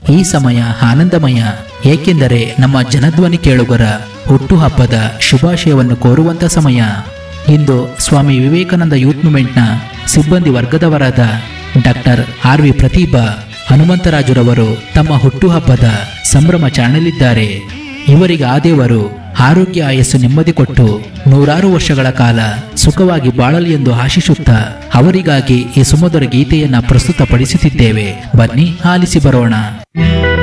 ಈ ಸಮಯ ಆನಂದಮಯ ಏಕೆಂದರೆ ನಮ್ಮ ಜನಧ್ವನಿ ಕೇಳುಗರ ಹುಟ್ಟುಹಬ್ಬದ ಶುಭಾಶಯವನ್ನು ಕೋರುವಂತ ಸಮಯ ಇಂದು ಸ್ವಾಮಿ ವಿವೇಕಾನಂದ ಯೂತ್ ಮೂವ್ಮೆಂಟ್ನ ಸಿಬ್ಬಂದಿ ವರ್ಗದವರಾದ ಡಾಕ್ಟರ್ ಆರ್ ವಿ ಪ್ರತಿಭಾ ಹನುಮಂತರಾಜುರವರು ತಮ್ಮ ಹುಟ್ಟುಹಬ್ಬದ ಸಂಭ್ರಮಾಚರಣೆಯಲ್ಲಿದ್ದಾರೆ ಇವರಿಗೆ ಆ ದೇವರು ಆರೋಗ್ಯ ಆಯಸ್ಸು ನೆಮ್ಮದಿ ಕೊಟ್ಟು ನೂರಾರು ವರ್ಷಗಳ ಕಾಲ ಸುಖವಾಗಿ ಬಾಳಲಿ ಎಂದು ಆಶಿಸುತ್ತಾ ಅವರಿಗಾಗಿ ಈ ಸುಮಧುರ ಗೀತೆಯನ್ನ ಪ್ರಸ್ತುತಪಡಿಸುತ್ತಿದ್ದೇವೆ ಬನ್ನಿ ಆಲಿಸಿ ಬರೋಣ